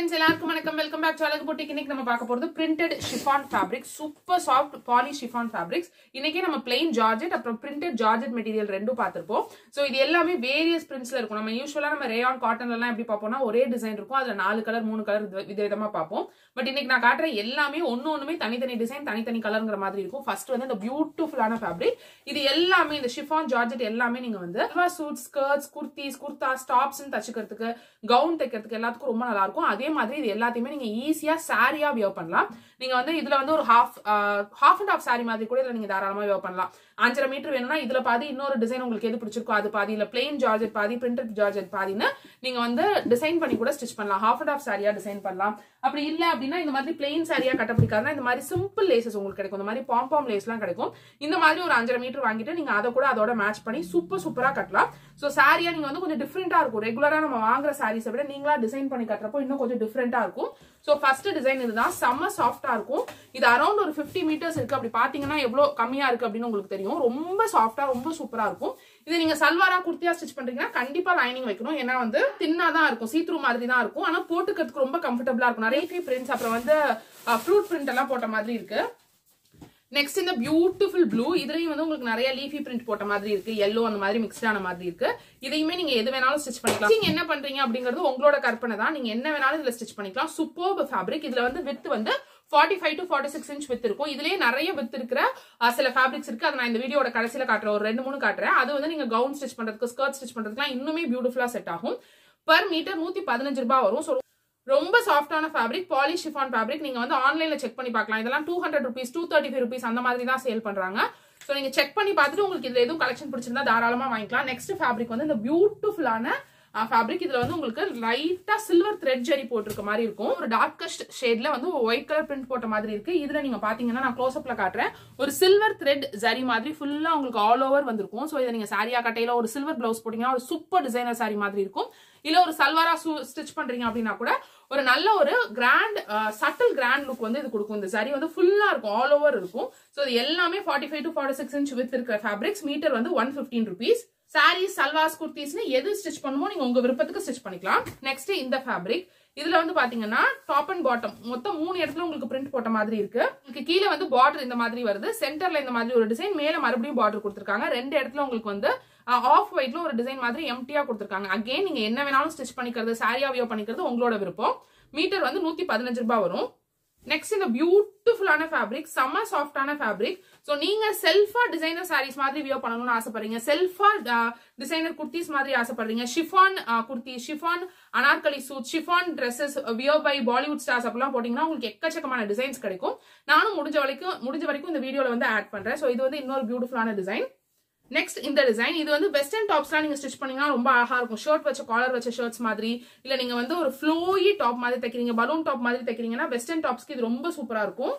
friends எல்லாருக்கும் வணக்கம் welcome back to அழகு போட்டிக்கு இன்னைக்கு நம்ம பார்க்க போறது printed chiffon fabric super soft poly chiffon fabrics இன்னைக்கு நம்ம பிளெயின் ஜார்ஜெட் அப்புறம் பிரிண்டட் ஜார்ஜெட் மெட்டீரியல் ரெண்டும் பார்த்திருப்போம் ஸோ இது எல்லாமே வேரியஸ் பிரிண்ட்ஸ்ல இருக்கும் நம்ம யூஸ்வலா நம்ம ரேயான் காட்டன்ல எல்லாம் எப்படி பார்ப்போம்னா ஒரே டிசைன் இருக்கும் அதுல நாலு கலர் மூணு கலர் விதவிதமா பார்ப்போம் பட் இன்னைக்கு நான் காட்டுற எல்லாமே ஒன்னு ஒண்ணுமே தனித்தனி டிசைன் தனித்தனி கலருங்கிற மாதிரி இருக்கும் ஃபர்ஸ்ட் வந்து இந்த பியூட்டிஃபுல்லான ஃபேப்ரிக் இது எல்லாமே இந்த ஷிஃபான் ஜார்ஜெட் எல்லாமே நீங்க வந்து suit skirts kurtis kurtas tops தச்சுக்கிறதுக்கு கவுன் தைக்கிறதுக்கு எல்லாத்துக்கும் ரொம்ப நல்லா இருக்கும் அதே மாதிரி இது எல்லாத்தையுமே நீங்க ஈஸியா சாரியா வியர் பண்ணலாம் நீங்க வந்து இதுல வந்து ஒரு half half and half sari மாதிரி கூட இதுல நீங்க தாராளமா வியர் பண்ணலாம் அஞ்சரை மீட்டர் வேணும்னா இதுல பாதி இன்னொரு டிசைன் உங்களுக்கு எது பிடிச்சிருக்கோ அது பாதி இல்ல பிளெயின் ஜார்ஜெட் பாதி பிரிண்டட் ஜார்ஜெட் பாதின்னு நீங்க வந்து டிசைன் பண்ணி கூட ஸ்டிச் பண்ணலாம் ஹாஃப் அண்ட் ஹாஃப் சாரியா டிசைன் பண்ணலாம் அப்படி இல்ல அப்படின்னா இந்த மாதிரி பிளெயின் சாரியா கட்ட பிடிக்காதுன்னா இந்த மாதிரி சிம்பிள் லேசஸ் உங்களுக்கு கிடைக்கும் இந்த மாதிரி பாம்பாம் லேஸ்லாம் கிடைக்கும் இந்த மாதிரி ஒரு அஞ்சரை மீட்டர் வாங்கிட்டு நீங்க அதை கூட அதோட மேட்ச் பண்ணி சூப்பர் சூப்பரா கட்டலாம் ஸோ சாரியா நீங்க வந்து கொஞ்சம் டிஃப்ரெண்டா இருக்கும் ரெகுலரா நம்ம வாங்குற சாரீஸை விட நீங்களா டிசைன் பண்ணி கட்டுறப்போ இன்னும் கொஞ்சம் டிஃப்ரெண்டா இருக்கும் ஸோ ஃபர்ஸ்ட் டிசைன் இதுதான் செம்ம சாஃப்டா இருக்கும் இது அரௌண்ட் ஒரு ஃபிஃப்டி மீட்டர்ஸ் இருக்கு அப்படி பாத்தீங்கன்னா எவ்வளவு கம்மியா இருக்கு அப்படின்னு உங்களுக்கு தெரியும் ரொம்ப சாஃப்டா ரொம்ப சூப்பரா இருக்கும் இது நீங்க சல்வாரா குர்த்தியா ஸ்டிச் பண்றீங்கன்னா கண்டிப்பா லைனிங் வைக்கணும் ஏன்னா வந்து தின்னா தான் இருக்கும் சீத்ரூ மாதிரி தான் இருக்கும் ஆனா போட்டுக்கிறதுக்கு ரொம்ப கம்ஃபர்டபுளா இருக்கும் நிறைய பிரிண்ட்ஸ் அப்புறம் வந்து ஃப்ரூட் பிரிண்ட் எல்லாம் போட்ட மாதிரி இருக்கு நெக்ஸ்ட் இந்த பியூட்டிஃபுல் ப்ளூ இதுலயும் வந்து உங்களுக்கு நிறைய லீஃபி பிரிண்ட் போட்ட மாதிரி இருக்கு எல்லோ அந்த மாதிரி மிக்ஸ்ட் ஆன மாதிரி இருக்கு இதையுமே நீங்க எது வேணாலும் ஸ்டிச் பண்ணிக்கலாம் நீங்க என்ன பண்றீங்க அப்படிங்கிறது உங்களோட கற்பனை தான் நீங்க என்ன வேணாலும் இதுல ஸ்டிச் பண்ணிக்கலாம் சூப்பர் ஃபேப்ரிக் இதுல வந்து வித் வந்து forty five to forty six inch width இருக்கும் இதுலயே நிறைய வித் இருக்கிற சில ஃபேப்ரிக்ஸ் இருக்கு அதை நான் இந்த வீடியோட கடைசியில காட்டுறேன் ஒரு ரெண்டு மூணு காட்டுறேன் அது வந்து நீங்க கவுன் ஸ்டிச் பண்றதுக்கு ஸ்கர்ட் ஸ்டிச் பண்றதுக்குலாம் இன்னுமே பியூட்டிஃபுல்லா செட் ஆகும் பர் மீட்டர் நூத்தி பதினஞ்சு ரூபாய் வரும் ஸோ ரொம்ப சாஃப்டான ஃபேப்ரிக் பாலி ஷிஃபான் ஃபேப்ரிக் நீங்க வந்து ஆன்லைன்ல செக் பண்ணி பார்க்கலாம் இதெல்லாம் two hundred rupees two thirty five rupees அந்த மாதிரி தான் சேல் பண்றாங்க ஸோ நீங்க செக் பண்ணி பார்த்துட்டு உங்களுக்கு இதுல எதுவும் கலெக்ஷன் பிடிச்சிருந்தா தாராளமா வாங்கிக்கலாம் நெக்ஸ்ட் ஃபேப்ரிக் வந்து இந்த பியூட்டிஃபுல்லான ஃபேப்ரிக் இதுல வந்து உங்களுக்கு லைட்டா சில்வர் த்ரெட் ஜெரி போட்டிருக்க மாதிரி இருக்கும் ஒரு டார்க்கஸ்ட் ஷேட்ல வந்து ஒயிட் கலர் பிரிண்ட் போட்ட மாதிரி இருக்கு இதுல நீங்க பாத்தீங்கன்னா நான் க்ளோஸ் அப்ல காட்டுறேன் ஒரு சில்வர் த்ரெட் ஜரி மாதிரி ஃபுல்லா உங்களுக்கு ஆல் ஓவர் வந்திருக்கும் ஸோ இதை நீங்க சாரியா கட்டையில ஒரு சில்வர் பிளவுஸ் போட்டீங்கன்னா ஒரு சூப்பர் டிசைனர் சாரி மாதிரி இருக்கும் இல்ல ஒரு சல்வாரா ஸ்டிச் பண்றீங்க அப்படின்னா கூட ஒரு நல்ல ஒரு கிராண்ட் சட்டில் கிராண்ட் லுக் வந்து இது கொடுக்கும் இந்த சாரி வந்து ஃபுல்லா இருக்கும் ஆல் ஓவர் இருக்கும் ஸோ இது எல்லாமே forty five to forty six inch width இருக்கிற ஃபேப்ரிக்ஸ் மீட்டர் வந்து one fifteen rupees saris salwars குர்த்திஸ்னு எது ஸ்டிச் பண்ணுமோ நீங்க உங்க விருப்பத்துக்கு ஸ்டிச் பண்ணிக்கலாம் நெக்ஸ்ட் இந்த ஃபேப்ரிக் இதுல வந்து பாத்தீங்கன்னா டாப் அண்ட் பாட்டம் மொத்தம் மூணு இடத்துல உங்களுக்கு பிரிண்ட் போட்ட மாதிரி இருக்கு உங்களுக்கு கீழே வந்து பார்டர் இந்த மாதிரி வருது சென்டர்ல இந்த மாதிரி ஒரு டிசைன் மேல மறுபடியும் பார்டர் கொடுத்துருக்காங்க ரெண்டு இடத்துல உங்களுக்கு வந்து ஆஃப் ஒயிட்ல ஒரு டிசைன் மாதிரி எம்டியா கொடுத்துருக்காங்க அகைன் நீங்க என்ன வேணாலும் ஸ்டிச் பண்ணிக்கிறது சாரியா வியோ பண்ணிக்கிறது உங்களோட விருப்பம் மீட்டர் வந்து நூத்தி பதினஞ்சு ரூபாய் வரும் நெக்ஸ்ட் இந்த பியூட்டிஃபுல்லான ஃபேப்ரிக் செம்ம சாஃப்டான ஃபேப்ரிக் ஸோ நீங்க செல்ஃபா டிசைனர் சாரீஸ் மாதிரி வியோ பண்ணணும்னு ஆசைப்படுறீங்க செல்ஃபா டிசைனர் குர்த்திஸ் மாதிரி ஆசைப்படுறீங்க chiffon kurti chiffon Anarkali suit chiffon dresses வியோ பை பாலிவுட் ஸ்டார்ஸ் அப்படிலாம் போட்டீங்கன்னா உங்களுக்கு எக்கச்சக்கமான டிசைன்ஸ் கிடைக்கும் நானும் முடிஞ்ச வரைக்கும் முடிஞ்ச வரைக்கும் இந்த வீடியோல வந்து ஆட் பண்றேன் ஸோ இது வந்து இன்னொரு பியூட்டிஃபுல்லான டிசைன் நெக்ஸ்ட் இந்த டிசைன் இது வந்து வெஸ்டர்ன் டாப்ஸ்லாம் நீங்க ஸ்டிச் பண்ணீங்கன்னா ரொம்ப அழகா இருக்கும் ஷர்ட் வச்ச காலர் வச்ச ஷர்ட்ஸ் மாதிரி இல்ல நீங்க வந்து ஒரு ஃப்ளோயி டாப் மாதிரி தைக்கிறீங்க பலூன் டாப் மாதிரி தைக்கிறீங்கன்னா வெஸ்டர்ன் டாப்ஸ்க்கு இது ரொம்ப சூப்பரா இருக்கும்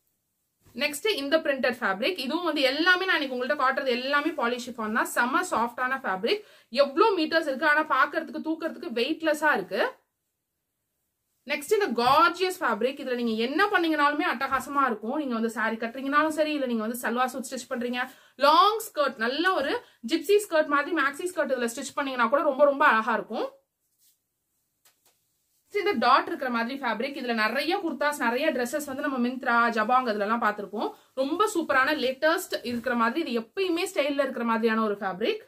நெக்ஸ்ட் இந்த பிரிண்டட் ஃபேப்ரிக் இதுவும் வந்து எல்லாமே நான் இன்னைக்கு உங்கள்ட்ட காட்டுறது எல்லாமே பாலிஷிஃபான் தான் செம்ம சாஃப்டான ஃபேப்ரிக் எவ்வளோ மீட்டர்ஸ் இருக்கு ஆனா பாக்குறதுக்கு தூக்கிறதுக்கு வெயிட்லெஸ்ஸா இருக்கு நெக்ஸ்ட் இந்த கார்ஜியஸ் ஃபேப்ரிக் இதுல நீங்க என்ன பண்ணீங்கனாலுமே அட்டகாசமா இருக்கும் நீங்க வந்து சாரி கட்டுறீங்கனாலும் சரி இல்ல நீங்க வந்து சல்வா சூட் ஸ்டிச் பண்றீங்க லாங் ஸ்கர்ட் நல்ல ஒரு ஜிப்சி ஸ்கர்ட் மாதிரி மேக்ஸி ஸ்கர்ட் இதுல ஸ்டிச் பண்ணீங்கன்னா கூட ரொம்ப ரொம்ப அழகா இருக்கும் இந்த டாட் இருக்கிற மாதிரி ஃபேப்ரிக் இதுல நிறைய குர்தாஸ் நிறைய ட்ரெஸ்ஸஸ் வந்து நம்ம மிந்த்ரா ஜபாங் இதுல எல்லாம் பார்த்திருப்போம் ரொம்ப சூப்பரான லேட்டஸ்ட் இருக்கிற மாதிரி இது எப்பயுமே ஸ்டைல்ல இருக்கிற மாதிரியான ஒரு ஃபேப்ரிக்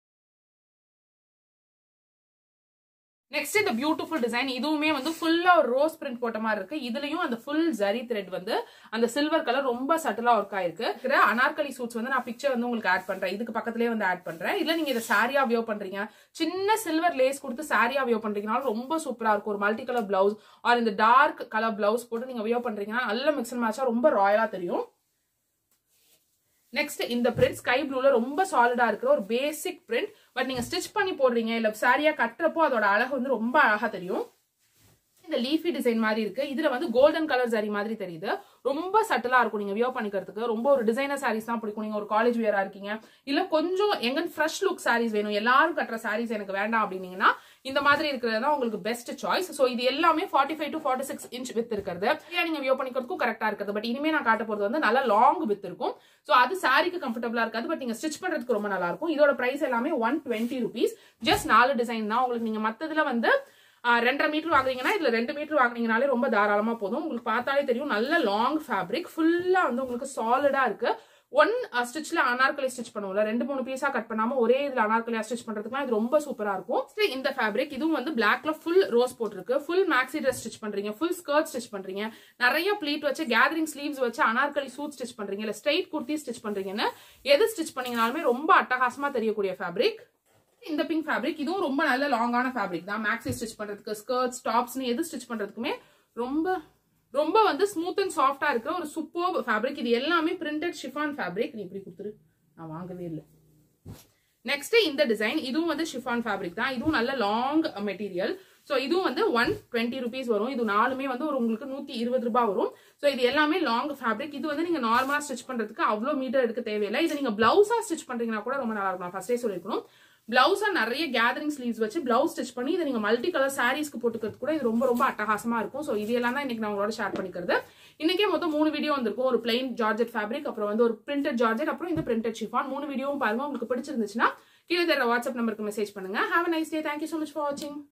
நெக்ஸ்ட் இந்த பியூட்டிஃபுல் டிசைன் இதுவுமே வந்து ஃபுல்லா ஒரு ரோஸ் பிரிண்ட் போட்ட மாதிரி இருக்கு இதுலயும் அந்த ஃபுல் ஜரி த்ரெட் வந்து அந்த சில்வர் கலர் ரொம்ப சட்டிலா ஒர்க் ஆயிருக்கு இருக்கிற அனார்கலி சூட்ஸ் வந்து நான் பிக்சர் வந்து உங்களுக்கு ஆட் பண்றேன் இதுக்கு பக்கத்துலயே வந்து ஆட் பண்றேன் இல்ல நீங்க இதை சாரியா வியோ பண்றீங்க சின்ன சில்வர் லேஸ் கொடுத்து சாரியா வியோ பண்றீங்கனாலும் ரொம்ப சூப்பரா இருக்கும் ஒரு மல்டி கலர் பிளவுஸ் ஆர் இந்த டார்க் கலர் பிளவுஸ் போட்டு நீங்க வியோ பண்றீங்கன்னா நல்ல மிக்ஸ் அண்ட் மேட்சா ரொம்ப ராயலா தெரியும் நெக்ஸ்ட் இந்த பிரிண்ட் ஸ்கை ப்ளூல ரொம்ப சாலிடா இருக்கிற ஒரு பேசிக் பிரிண்ட் பட் நீங்க ஸ்டிச் பண்ணி போடுறீங்க இல்ல சாரியா கட்டுறப்போ அதோட அழகு வந்து ரொம்ப அழகா தெரியும் இந்த லீஃபி டிசைன் மாதிரி இருக்கு இதுல வந்து கோல்டன் கலர் சாரி மாதிரி தெரியுது ரொம்ப சட்டலா இருக்கும் நீங்க வியோ பண்ணிக்கிறதுக்கு ரொம்ப ஒரு டிசைனர் சாரீஸ் தான் பிடிக்கும் நீங்க ஒரு காலேஜ் வியரா இருக்கீங்க இல்ல கொஞ்சம் எங்க ஃப்ரெஷ் லுக் சாரீஸ் வேணும் எல்லாரும் கட்டுற சாரீஸ் எனக்கு வேண்டாம் அப்படின்னீங்கன்னா இந்த மாதிரி இருக்கிறது தான் உங்களுக்கு பெஸ்ட் சாய்ஸ் ஸோ இது எல்லாமே forty five to forty six inch width இருக்கிறது நீங்க வியோ பண்ணிக்கிறதுக்கும் கரெக்டா இருக்குது பட் இனிமே நான் காட்ட போறது வந்து நல்லா லாங் வித் இருக்கும் ஸோ அது சாரிக்கு கம்ஃபர்டபுளா இருக்காது பட் நீங்க ஸ்டிச் பண்றதுக்கு ரொம்ப நல்லா இருக்கும் இதோட பிரைஸ் எல்லாமே ஒன் டுவெண்ட்டி ருபீஸ் ஜஸ்ட் நாலு டிசைன் தான் உங்களுக்கு நீங்க மத்ததுல வந்து ஆஹ் ரெண்டரை மீட்டர் வாங்குறீங்கன்னா இதுல ரெண்டு மீட்டர் வாங்குனீங்கனாலே ரொம்ப தாராளமா போதும் உங்களுக்கு பார்த்தாலே தெரியும் நல்ல லாங் ஃபேப்ரிக் ஃபுல்லா வந்து உங்களுக்கு சாலிடா இருக்கு ஒன் ஸ்டிச்ல அனார்கலி ஸ்டிச் பண்ணுவோம்ல ரெண்டு மூணு பீஸா கட் பண்ணாம ஒரே இதுல அனார்கலியா ஸ்டிச் பண்றதுக்குலாம் இது ரொம்ப சூப்பரா இருக்கும் Next இந்த ஃபேப்ரிக் இதுவும் வந்து பிளாக்ல ஃபுல் ரோஸ் போட்டிருக்கு ஃபுல் மேக்ஸி ட்ரெஸ் ஸ்டிச் பண்றீங்க ஃபுல் ஸ்கர்ட் ஸ்டிச் பண்றீங்க நிறைய ப்ளீட் வச்சு கேதரிங் ஸ்லீவ்ஸ் வச்சு அனார்கலி சூட் ஸ்டிச் பண்றீங்க இல்ல ஸ்ட்ரைட் குர்த்தி ஸ்டிச் பண்றீங்கன்னு எது ஸ்டிச் பண்ணீங்கனாலுமே ரொம்ப அட்டகாசமா தெரியக்கூடிய ஃபேப்ரிக் இந்த பிங்க் ஃபேப்ரிக் இதுவும் ரொம்ப நல்ல லாங்கான ஃபேப்ரிக் தான் மேக்ஸி ஸ்டிச் பண்றதுக்கு ஸ்கர்ட்ஸ் டாப்ஸ்னு எது ஸ்டிச் பண்றதுக்குமே ரொம்ப ரொம்ப வந்து ஸ்மூத் அண்ட் சாஃப்டா இருக்கிற ஒரு சூப்பர் ஃபேப்ரிக் இது எல்லாமே பிரிண்டட் ஷிஃபான் ஃபேப்ரிக் நீ இப்படி கொடுத்துரு நான் வாங்கவே இல்லை நெக்ஸ்ட் இந்த டிசைன் இதுவும் வந்து ஷிஃபான் ஃபேப்ரிக் தான் இதுவும் நல்ல லாங் மெட்டீரியல் ஸோ இதுவும் வந்து ஒன் டுவெண்ட்டி ருபீஸ் வரும் இது நாலுமே வந்து ஒரு உங்களுக்கு நூத்தி இருபது ரூபாய் வரும் ஸோ இது எல்லாமே லாங் ஃபேப்ரிக் இது வந்து நீங்க நார்மலா ஸ்டிச் பண்றதுக்கு அவ்வளோ மீட்டர் எடுக்க தேவையில்லை இது நீங்க பிளவுஸா ஸ்டிச் பண்றீங்கன்னா கூட ரொம்ப நல்லா இருக்கும் நான் ஃபர்ஸ்டே சொல்லிருக்கணும் பிளவுஸா நிறைய கேதரிங் ஸ்லீவ்ஸ் வச்சு பிளவுஸ் ஸ்டிச் பண்ணி இதை நீங்க மல்டி கலர் சாரீஸ்க்கு போட்டுக்கிறது கூட இது ரொம்ப ரொம்ப அட்டகாசமா இருக்கும் ஸோ இது எல்லாம் தான் இன்னைக்கு நான் உங்களோட ஷேர் பண்ணிக்கிறது இன்னைக்கே மொத்தம் மூணு வீடியோ வந்திருக்கும் ஒரு பிளைன் ஜார்ஜெட் ஃபேப்ரிக் அப்புறம் வந்து ஒரு பிரிண்டட் ஜார்ஜெட் அப்புறம் இந்த பிரிண்டட் ஷிஃபான் மூணு வீடியோவும் பாருங்க உங்களுக்கு பிடிச்சிருந்துச்சுன்னா கீழே தர வாட்ஸ்அப் நம்பருக்கு மெசேஜ் பண்ணுங்க have nice day thank you so much for வாட்சிங்